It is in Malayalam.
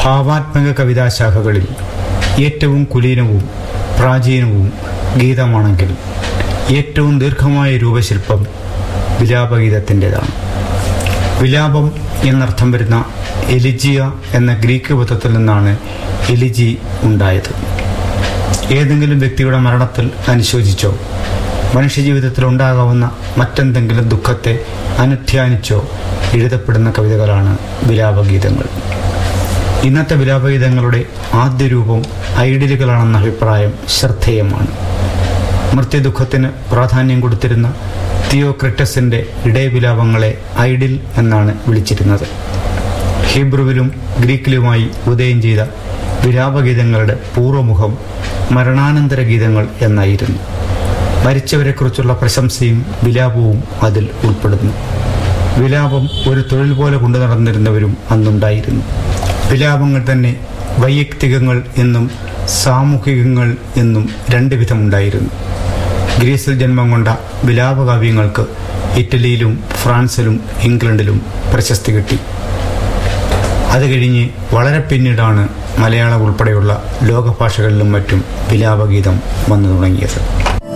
ഭാവാത്മക കവിതാശാഖകളിൽ ഏറ്റവും കുലീനവും പ്രാചീനവും ഗീതമാണെങ്കിൽ ഏറ്റവും ദീർഘമായ രൂപശില്പം വിലാപഗീതത്തിൻ്റെതാണ് വിലാപം എന്നർത്ഥം വരുന്ന എലിജിയ എന്ന ഗ്രീക്ക് പദത്തിൽ നിന്നാണ് എലിജി ഉണ്ടായത് ഏതെങ്കിലും വ്യക്തിയുടെ മരണത്തിൽ അനുശോചിച്ചോ മനുഷ്യജീവിതത്തിൽ ഉണ്ടാകാവുന്ന മറ്റെന്തെങ്കിലും ദുഃഖത്തെ അനുധ്യാനിച്ചോ എഴുതപ്പെടുന്ന കവിതകളാണ് വിലാപഗീതങ്ങൾ ഇന്നത്തെ വിലാപഗീതങ്ങളുടെ ആദ്യ രൂപം ഐഡിലുകളാണെന്ന അഭിപ്രായം ശ്രദ്ധേയമാണ് മൃത്യുദുഃഖത്തിന് പ്രാധാന്യം കൊടുത്തിരുന്ന തിയോക്രിറ്റസിന്റെ ഇടയവിലാപങ്ങളെ ഐഡിൽ എന്നാണ് വിളിച്ചിരുന്നത് ഹീബ്രുവിലും ഗ്രീക്കിലുമായി ഉദയം ചെയ്ത വിലാപഗീതങ്ങളുടെ പൂർവ്വമുഖം മരണാനന്തര ഗീതങ്ങൾ എന്നായിരുന്നു മരിച്ചവരെക്കുറിച്ചുള്ള പ്രശംസയും വിലാപവും അതിൽ ഉൾപ്പെടുന്നു വിലാപം ഒരു തൊഴിൽ പോലെ കൊണ്ടു നടന്നിരുന്നവരും അന്നുണ്ടായിരുന്നു വിലാപങ്ങൾ തന്നെ വൈയക്തികങ്ങൾ എന്നും സാമൂഹികങ്ങൾ എന്നും രണ്ട് വിധമുണ്ടായിരുന്നു ഗ്രീസിൽ ജന്മം കൊണ്ട വിലാപകാവ്യങ്ങൾക്ക് ഇറ്റലിയിലും ഫ്രാൻസിലും ഇംഗ്ലണ്ടിലും പ്രശസ്തി കിട്ടി അത് കഴിഞ്ഞ് വളരെ പിന്നീടാണ് മലയാളം ഉൾപ്പെടെയുള്ള ലോകഭാഷകളിലും മറ്റും വിലാപഗീതം വന്നു തുടങ്ങിയത്